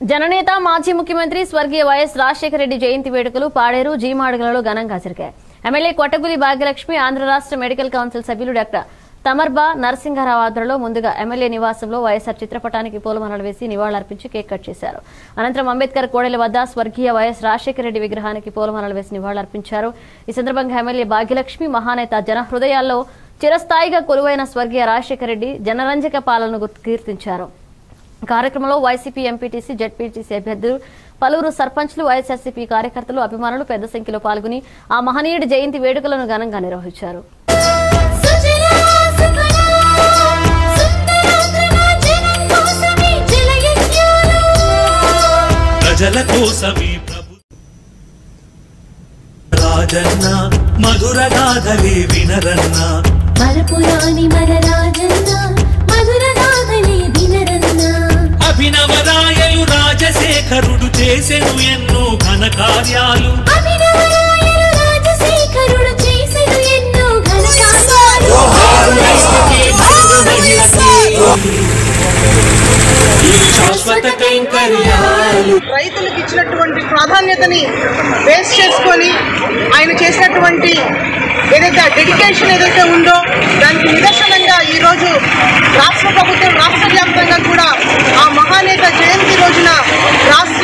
జననేత మాజీ ముఖ్యమంత్రి స్వర్గీయ వైఎస్ రాజశేఖర రెడ్డి జయంతి వేడుకలు పాడేరు జీమాడుగలలో ఘనంగా జరిగాయి ఎమ్మెల్యే కొట్టగులి భాగ్యలక్ష్మి ఆంధ్ర రాష్ట్ర మెడికల్ కౌన్సిల్ సభ్యులు డాక్టర్ తమర్బా నరసింహారావు ఆధ్వర్యంలో ముందుగా ఎమ్మెల్యే నివాసంలో వైఎస్ఆర్ చిత్రపటానికి పూలమాలలు వేసి నివాళులర్పించి కేక్ కట్ చేశారు అనంతరం అంబేద్కర్ కోడెల వద్ద స్వర్గీయ వైఎస్ రాజశేఖర రెడ్డి విగ్రహానికి పూలమాలలు వేసి నివాళులర్పించారు ఈ సందర్భంగా ఎమ్మెల్యే భాగ్యలక్ష్మి మహానేత జన హృదయాల్లో చిరస్థాయిగా కొలువైన స్వర్గీయ రాజశేఖర రెడ్డి జనరంజక పాలనను గుర్తు- కీర్తించారు కార్యక్రమంలో వైసీపీ ఎంపీటీసీ జెడ్పీటీసీ అభ్యర్థులు పలువురు సర్పంచ్లు వైఎస్ఆర్సీపీ కార్యకర్తలు అభిమానులు పెద్ద సంఖ్యలో పాల్గొని ఆ మహనీయుడి జయంతి వేడుకలను ఘనంగా నిర్వహించారు సుజలా సుఫలా సుందరాంధ్రన జనం కోసమే జలయజ్ఞాలు ప్రజల కోసమే ప్రభు రాజన్న మధుర గాథలే వినరన్న మరపురాని మన రాజన్న మధుర గాథలే వినరన్న అభినవ రాయలు రాజశేఖరుడు చేసెను ఎన్నో ఘన కార్యాలు అభినవరాయలు రాజశేఖరుడు చేసెను ఎన్నో ఘన కార్యాలు శాశ్వత కైంకర్యాలు రైతులకు ఇచ్చినటువంటి ప్రాధాన్యతని బేస్ చేసుకొని ఆయన చేసినటువంటి ఏదైతే డెడికేషన్ ఏదైతే ఉందో దానికి నిదర్శనంగా ఈరోజు రాష్ట్ర ప్రభుత్వం రాష్ట్ర వ్యాప్తంగా కూడా ఆ మహానేత జయంతి రోజున రాష్ట్ర